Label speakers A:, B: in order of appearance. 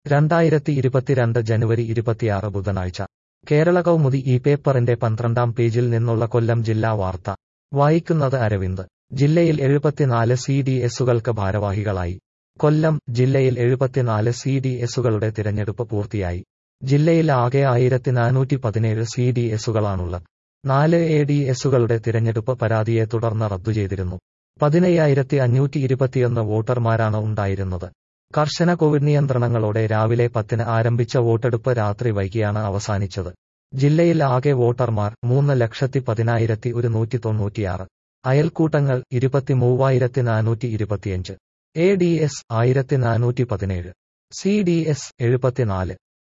A: രണ്ടായിരത്തി ഇരുപത്തിരണ്ട് ജനുവരി ഇരുപത്തിയാറ് ബുധനാഴ്ച കേരള കൗമുദി ഈ പേപ്പറിന്റെ പന്ത്രണ്ടാം പേജിൽ നിന്നുള്ള കൊല്ലം ജില്ലാ വാർത്ത വായിക്കുന്നത് അരവിന്ദ് ജില്ലയിൽ എഴുപത്തിനാല് സി ഡി എസുകൾക്ക് ഭാരവാഹികളായി കൊല്ലം ജില്ലയിൽ എഴുപത്തിനാല് സി ഡി എസുകളുടെ തിരഞ്ഞെടുപ്പ് പൂർത്തിയായി ജില്ലയിൽ ആകെ ആയിരത്തി നാനൂറ്റി പതിനേഴ് സി ഡി എസുകളാണുള്ളത് നാല് എ ഡി എസുകളുടെ തിരഞ്ഞെടുപ്പ് പരാതിയെ തുടർന്ന് റദ്ദു ചെയ്തിരുന്നു പതിനയ്യായിരത്തി അഞ്ഞൂറ്റി ഇരുപത്തിയൊന്ന് വോട്ടർമാരാണ് ഉണ്ടായിരുന്നത് കർശന കോവിഡ് നിയന്ത്രണങ്ങളോടെ രാവിലെ പത്തിന് ആരംഭിച്ച വോട്ടെടുപ്പ് രാത്രി വൈകിയാണ് അവസാനിച്ചത് ജില്ലയിൽ ആകെ വോട്ടർമാർ മൂന്ന് ലക്ഷത്തി പതിനായിരത്തി ഒരുന്നൂറ്റി തൊണ്ണൂറ്റിയാറ് അയൽക്കൂട്ടങ്ങൾ ഇരുപത്തി മൂവായിരത്തി നാനൂറ്റി ഇരുപത്തിയഞ്ച് എ ഡി എസ് ആയിരത്തി നാനൂറ്റി പതിനേഴ് സി ഡി എസ് എഴുപത്തിനാല്